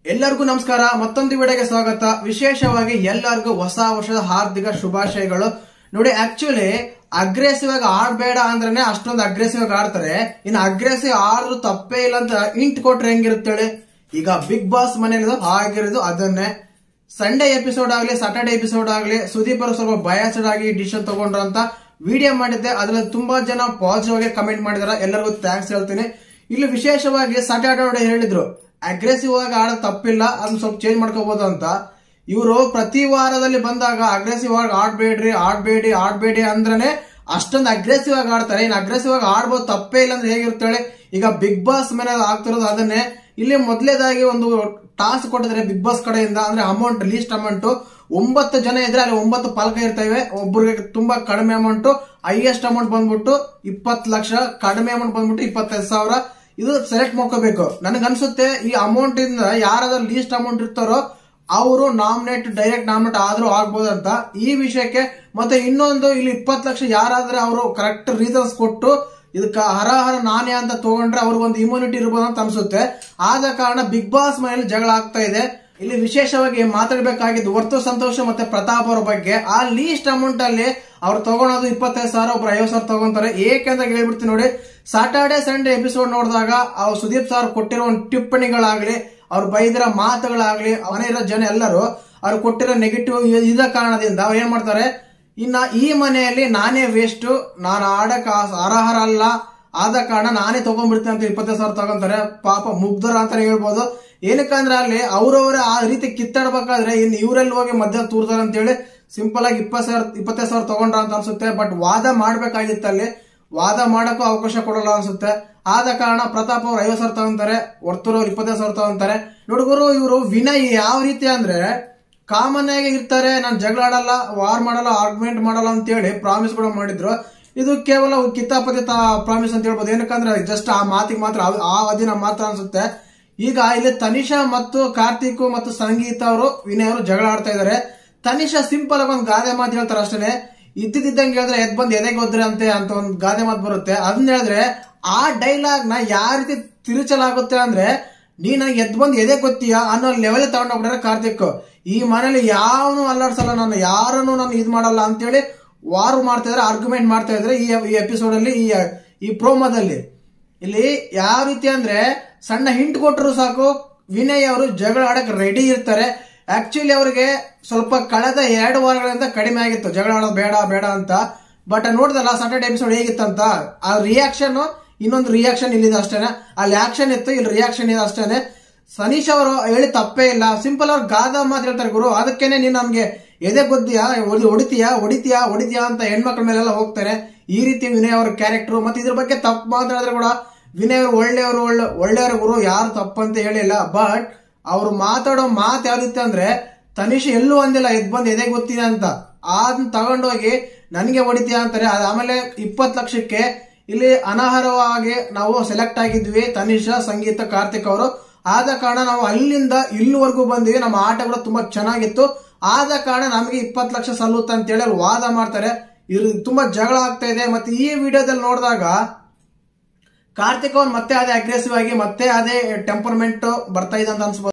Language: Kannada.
ಎಲ್ಲರಿಗೂ ನಮಸ್ಕಾರ ಮತ್ತೊಂದು ವಿಡಿಯೋಗೆ ಸ್ವಾಗತ ವಿಶೇಷವಾಗಿ ಎಲ್ಲರಿಗೂ ಹೊಸ ವರ್ಷದ ಹಾರ್ದಿಕ ಶುಭಾಶಯಗಳು ನೋಡಿ ಆಕ್ಚುಲಿ ಅಗ್ರೆಸಿವ್ ಆಗಿ ಆಡ್ಬೇಡ ಅಂದ್ರೇನೆ ಅಷ್ಟೊಂದು ಅಗ್ರೆಸಿವ್ ಆಗಿ ಆಡ್ತಾರೆ ಇನ್ನು ಅಗ್ರೆಸಿವ್ ಆಡ್ರು ತಪ್ಪೇ ಇಲ್ಲ ಅಂತ ಇಂಟ್ ಕೊಟ್ರೆ ಹೆಂಗಿರುತ್ತೆ ಹೇಳಿ? ಈಗ ಬಿಗ್ ಬಾಸ್ ಮನೇಲಿ ಆಗಿರೋದು ಅದನ್ನೇ ಸಂಡೇ ಎಪಿಸೋಡ್ ಆಗಲಿ ಸಾಟರ್ಡೆ ಎಪಿಸೋಡ್ ಆಗಲಿ ಸುದೀಪ್ ಅವರು ಸ್ವಲ್ಪ ಬಯಾಸ್ಡ್ ಆಗಿ ಡಿಸಿಷನ್ ತಗೊಂಡ್ರು ಅಂತ ವಿಡಿಯೋ ಮಾಡಿದ್ದೆ ಅದ್ರಲ್ಲಿ ತುಂಬಾ ಜನ ಪಾಸಿಟಿವ್ ಆಗಿ ಕಮೆಂಟ್ ಮಾಡಿದಾರೆ ಎಲ್ಲರಿಗೂ ಥ್ಯಾಂಕ್ಸ್ ಹೇಳ್ತೀನಿ ಇಲ್ಲಿ ವಿಶೇಷವಾಗಿ ಸಾಟರ್ಡೆ ಹೇಳಿದ್ರು ಅಗ್ರೆಸಿವ್ ಆಗಿ ಆಡೋದು ತಪ್ಪಿಲ್ಲ ಅದನ್ನ ಸ್ವಲ್ಪ ಚೇಂಜ್ ಮಾಡ್ಕೋಬಹುದು ಅಂತ ಇವರು ಪ್ರತಿ ವಾರದಲ್ಲಿ ಬಂದಾಗ ಅಗ್ರೆಸಿವ್ ಆಗಿ ಆಡ್ಬೇಡ್ರಿ ಆಡ್ಬೇಡಿ ಆಡ್ಬೇಡಿ ಅಂದ್ರೇನೆ ಅಷ್ಟೊಂದು ಅಗ್ರೆಸಿವ್ ಆಗಿ ಆಡ್ತಾರೆ ಇನ್ನು ಅಗ್ರೆಸಿವ್ ಆಗಿ ಆಡ್ಬೋದು ತಪ್ಪೇ ಇಲ್ಲ ಅಂದ್ರೆ ಹೇಗಿರ್ತಾಳೆ ಈಗ ಬಿಗ್ ಬಾಸ್ ಮೇಲೆ ಆಗ್ತಿರೋದು ಅದನ್ನೇ ಇಲ್ಲಿ ಮೊದಲೇದಾಗಿ ಒಂದು ಟಾಸ್ಕ್ ಕೊಟ್ಟಿದ್ರೆ ಬಿಗ್ ಬಾಸ್ ಕಡೆಯಿಂದ ಅಂದ್ರೆ ಅಮೌಂಟ್ ಲೀಸ್ಟ್ ಅಮೌಂಟ್ ಒಂಬತ್ತು ಜನ ಇದ್ರೆ ಅಲ್ಲಿ ಒಂಬತ್ತು ಪಾಲಕ ಇರ್ತವೆ ಒಬ್ಬರಿಗೆ ತುಂಬಾ ಕಡಿಮೆ ಅಮೌಂಟ್ ಹೈಯೆಸ್ಟ್ ಅಮೌಂಟ್ ಬಂದ್ಬಿಟ್ಟು ಇಪ್ಪತ್ತು ಲಕ್ಷ ಕಡಿಮೆ ಅಮೌಂಟ್ ಬಂದ್ಬಿಟ್ಟು ಇಪ್ಪತ್ತೈದು ಸಾವಿರ ಇದು ಸೆಲೆಕ್ಟ್ ಮಾಡ್ಕೋಬೇಕು ನನಗನ್ಸುತ್ತೆ ಈ ಅಮೌಂಟ್ ಇಂದ ಯಾರಾದ್ರೂ ಲೀಸ್ಟ್ ಅಮೌಂಟ್ ಇರ್ತಾರೋ ಅವರು ನಾಮಿನೇಟ್ ಡೈರೆಕ್ಟ್ ನಾಮಿನೇಟ್ ಆದ್ರೂ ಆಗ್ಬೋದಂತ ಈ ವಿಷಯಕ್ಕೆ ಮತ್ತೆ ಇನ್ನೊಂದು ಇಲ್ಲಿ ಇಪ್ಪತ್ತು ಲಕ್ಷ ಯಾರಾದ್ರೆ ಅವರು ಕರೆಕ್ಟ್ ರೀಸನ್ಸ್ ಕೊಟ್ಟು ಇದಕ್ಕೆ ಹರಹರ ನಾನೇ ಅಂತ ತಗೊಂಡ್ರೆ ಅವ್ರಿಗೊಂದು ಇಮ್ಯುನಿಟಿ ಇರ್ಬೋದು ಅಂತ ಅನ್ಸುತ್ತೆ ಆದ ಕಾರಣ ಬಿಗ್ ಬಾಸ್ ಮನೆಯಲ್ಲಿ ಜಗಳ ಆಗ್ತಾ ಇದೆ ಇಲ್ಲಿ ವಿಶೇಷವಾಗಿ ಮಾತಾಡಬೇಕಾಗಿದ್ದು ವರ್ತು ಸಂತೋಷ ಮತ್ತೆ ಪ್ರತಾಪ್ ಅವರ ಬಗ್ಗೆ ಆ ಲೀಸ್ಟ್ ಅಮೌಂಟ್ ಅಲ್ಲಿ ಅವ್ರು ತಗೊಳೋದು ಇಪ್ಪತ್ತೈದು ಸಾವಿರ ಒಬ್ರು ಐವತ್ತು ಸಾವಿರ ತಗೊಂತಾರೆ ಏಕೆಂತ ಹೇಳ್ಬಿಡ್ತೀನಿ ನೋಡಿ ಸಾಟರ್ಡೆ ಸಂಡೇ ಎಪಿಸೋಡ್ ನೋಡಿದಾಗ ಅವ್ರು ಸುದೀಪ್ ಸರ್ ಕೊಟ್ಟಿರೋ ಒಂದು ಟಿಪ್ಪಣಿಗಳಾಗ್ಲಿ ಅವ್ರು ಬೈದಿರೋ ಮಾತುಗಳಾಗ್ಲಿ ಅವನೇ ಇರೋ ಜನ ಎಲ್ಲರೂ ಅವ್ರು ಕೊಟ್ಟಿರೋ ನೆಗೆಟಿವ್ ಇದ ಕಾರಣದಿಂದ ಅವ್ರು ಏನ್ ಮಾಡ್ತಾರೆ ಇನ್ನ ಈ ಮನೆಯಲ್ಲಿ ನಾನೇ ವೇಸ್ಟ್ ನಾನು ಆಡಕ್ ಅರ್ಹರ ಅಲ್ಲ ಆದ ಕಾರಣ ನಾನೇ ತಗೊಂಡ್ಬಿಡ್ತೀನಿ ಅಂತ ಇಪ್ಪತ್ತೈದು ಸಾವಿರ ತಗೊಂತಾರೆ ಪಾಪ ಮುಗ್ಧರ ಅಂತಾನೆ ಹೇಳ್ಬೋದು ಏನಕ್ಕಂದ್ರೆ ಅಲ್ಲಿ ಅವ್ರವ್ರೆ ಆ ರೀತಿ ಕಿತ್ತಾಡ್ಬೇಕಾದ್ರೆ ಇನ್ನು ಇವರೆಲ್ಲಿ ಹೋಗಿ ಮಧ್ಯ ತೂರ್ತಾರೆ ಅಂತ ಹೇಳಿ ಸಿಂಪಲ್ ಆಗಿ ಇಪ್ಪತ್ತು ಸಾವಿರ ಇಪ್ಪತ್ತೈದು ಸಾವಿರ ತಗೊಂಡ್ರ ಅಂತ ಅನ್ಸುತ್ತೆ ಬಟ್ ವಾದ ಮಾಡ್ಬೇಕಾಗಿತ್ತು ಅಲ್ಲಿ ವಾದ ಮಾಡಕ್ಕೂ ಅವಕಾಶ ಕೊಡಲ್ಲ ಅನ್ಸುತ್ತೆ ಆದ ಕಾರಣ ಪ್ರತಾಪ್ ಅವ್ರು ಐವತ್ತು ಸಾವಿರ ತಗೊಂತಾರೆ ವರ್ತೂರ್ ಅವ್ರು ಇಪ್ಪತ್ತೈದು ಸಾವಿರ ತಗೊಂತಾರೆ ನೋಡುಗರು ಇವರು ವಿನಯ್ ಯಾವ ರೀತಿ ಅಂದ್ರೆ ಕಾಮನ್ ಆಗಿ ಇರ್ತಾರೆ ನಾನು ಜಗಳ ಆಡಲ್ಲ ವಾರ್ ಮಾಡಲ್ಲ ಆರ್ಗ್ಯುಮೆಂಟ್ ಮಾಡಲ್ಲ ಅಂತ ಹೇಳಿ ಪ್ರಾಮಿಸ್ ಕೂಡ ಮಾಡಿದ್ರು ಇದು ಕೇವಲ ಕಿತ್ತಾಪತಿ ಪ್ರಾಮಿಸ್ ಅಂತ ಹೇಳ್ಬೋದು ಏನಕ್ಕಂದ್ರೆ ಜಸ್ಟ್ ಆ ಮಾತಿಗೆ ಮಾತ್ರ ಆ- ಆ ಅದಿನ ಮಾತ್ರ ಅನ್ಸುತ್ತೆ ಈಗ ಇಲ್ಲಿ ತನಿಷಾ ಮತ್ತು ಕಾರ್ತಿಕ್ ಮತ್ತು ಸಂಗೀತ ಅವರು ವಿನಯ್ ಅವರು ಜಗಳ ಆಡ್ತಾ ಇದಾರೆ ತನಿಷಾ ಸಿಂಪಲ್ ಆಗಿ ಒಂದು ಗಾದೆ ಮಾತು ಹೇಳ್ತಾರೆ ಅಷ್ಟೇ ಇದ್ದಿದ್ದಂಗೆ ಹೇಳಿದ್ರೆ ಎದ್ ಬಂದು ಎದೆಗೆ ಹೋದ್ರೆ ಅಂತೆ ಅಂತ ಒಂದು ಗಾದೆ ಮಾತು ಬರುತ್ತೆ ಅದನ್ನ ಹೇಳಿದ್ರೆ ಆ ಡೈಲಾಗ್ ನ ಯಾವ ರೀತಿ ತಿರುಚಲಾಗುತ್ತೆ ಅಂದ್ರೆ ನೀ ನನಗೆ ಎದ್ ಬಂದು ಎದೆ ಗೊತ್ತೀಯಾ ಅನ್ನೋ ಲೆವೆಲ್ ತಗೊಂಡೋಗ್ಬಿಟ್ರೆ ಕಾರ್ತಿಕ್ ಈ ಮನೇಲಿ ಯಾವನು ಅಲ್ಲಾಡ್ಸಲ್ಲ ನಾನು ಯಾರನ್ನು ನಾನು ಇದ್ ಮಾಡಲ್ಲ ಅಂತೇಳಿ ವಾರ್ ಮಾಡ್ತಾ ಇದ್ರೆ ಆರ್ಗ್ಯುಮೆಂಟ್ ಮಾಡ್ತಾ ಇದ್ರೆ ಈ ಈ ಎಪಿಸೋಡ್ ಅಲ್ಲಿ ಈ ಈ ಪ್ರೋಮೋದಲ್ಲಿ ಇಲ್ಲಿ ಯಾವ ರೀತಿ ಅಂದ್ರೆ ಸಣ್ಣ ಹಿಂಟ್ ಕೊಟ್ಟರು ಸಾಕು ವಿನಯ್ ಅವರು ಜಗಳ ಆಡಕ್ ರೆಡಿ ಇರ್ತಾರೆ ಆಕ್ಚುಲಿ ಅವರಿಗೆ ಸ್ವಲ್ಪ ಕಳೆದ ಎರಡು ವಾರಗಳಿಂದ ಕಡಿಮೆ ಆಗಿತ್ತು ಜಗಳ ಆಡೋದು ಬೇಡ ಬೇಡ ಅಂತ ಬಟ್ ನೋಡ್ದಲ್ಲ ಸಾಟರ್ಡೆ ಎಪಿಸೋಡ್ ಹೇಗಿತ್ತಂತ ಆ ರಿಯಾಕ್ಷನ್ ಇನ್ನೊಂದು ರಿಯಾಕ್ಷನ್ ಇಲ್ಲಿದೆ ಅಷ್ಟೇನೆ ಅಲ್ಲಿ ಆಕ್ಷನ್ ಇತ್ತು ಇಲ್ಲಿ ರಿಯಾಕ್ಷನ್ ಇದೆ ಅಷ್ಟೇನೆ ಸನೀಶ್ ಅವರು ಹೇಳಿ ತಪ್ಪೇ ಇಲ್ಲ ಸಿಂಪಲ್ ಅವ್ರು ಗಾದ ಮಾತು ಹೇಳ್ತಾರೆ ಗುರು ಅದಕ್ಕೇನೆ ನೀನ್ ನನ್ಗೆ ಎದೆ ಗೊದ್ದಿಯಾ ಹೊಡಿತೀಯಾ ಹೊಡಿತೀಯಾ ಹೊಡಿತೀಯಾ ಅಂತ ಹೆಣ್ಮಕ್ಳ ಮೇಲೆಲ್ಲ ಹೋಗ್ತಾರೆ ಈ ರೀತಿ ವಿನಯ್ ಅವರ ಕ್ಯಾರೆಕ್ಟರ್ ಮತ್ತೆ ಇದ್ರ ಬಗ್ಗೆ ತಪ್ಪು ಮಾತಾಡಿದ್ರೆ ಕೂಡ ವಿನಯ್ ಅವರು ಒಳ್ಳೆಯವರು ಒಳ್ಳೆ ಒಳ್ಳೆಯವರು ಗುರು ಯಾರು ತಪ್ಪಂತ ಹೇಳಿಲ್ಲ ಬಟ್ ಅವ್ರು ಮಾತಾಡೋ ಮಾತು ಯಾವ ರೀತಿ ಅಂದ್ರೆ ತನಿಷ್ ಎಲ್ಲೂ ಅಂದಿಲ್ಲ ಎದ್ ಬಂದು ಎದೆ ಗೊತ್ತಿದೆ ಅಂತ ಅದನ್ನ ತಗೊಂಡೋಗಿ ನನಗೆ ಹೊಡಿತೀಯ ಅಂತಾರೆ ಅದ್ ಆಮೇಲೆ ಇಪ್ಪತ್ತು ಲಕ್ಷಕ್ಕೆ ಇಲ್ಲಿ ಅನರ್ಹವಾಗಿ ನಾವು ಸೆಲೆಕ್ಟ್ ಆಗಿದ್ವಿ ತನಿಷಾ ಸಂಗೀತ ಕಾರ್ತಿಕ್ ಅವರು ಆದ ಕಾರಣ ನಾವು ಅಲ್ಲಿಂದ ಇಲ್ಲಿವರೆಗೂ ಬಂದಿವಿ ನಮ್ಮ ಆಟ ಕೂಡ ತುಂಬಾ ಚೆನ್ನಾಗಿತ್ತು ಆದ ಕಾರಣ ನಮಗೆ ಇಪ್ಪತ್ತು ಲಕ್ಷ ಸಲ್ಲುತ್ತೆ ಅಂತೇಳಿ ಅಲ್ಲಿ ವಾದ ಮಾಡ್ತಾರೆ ಇದು ತುಂಬಾ ಜಗಳ ಆಗ್ತಾ ಇದೆ ಮತ್ತೆ ಈ ವಿಡಿಯೋದಲ್ಲಿ ನೋಡಿದಾಗ ಕಾರ್ತಿಕ್ ಅವ್ರು ಮತ್ತೆ ಅದೇ ಅಗ್ರೆಸಿವ್ ಆಗಿ ಮತ್ತೆ ಅದೇ ಟೆಂಪರ್ಮೆಂಟ್ ಬರ್ತಾ ಇದೆ ಅಂತ ಅನ್ಸ್ಬೋದು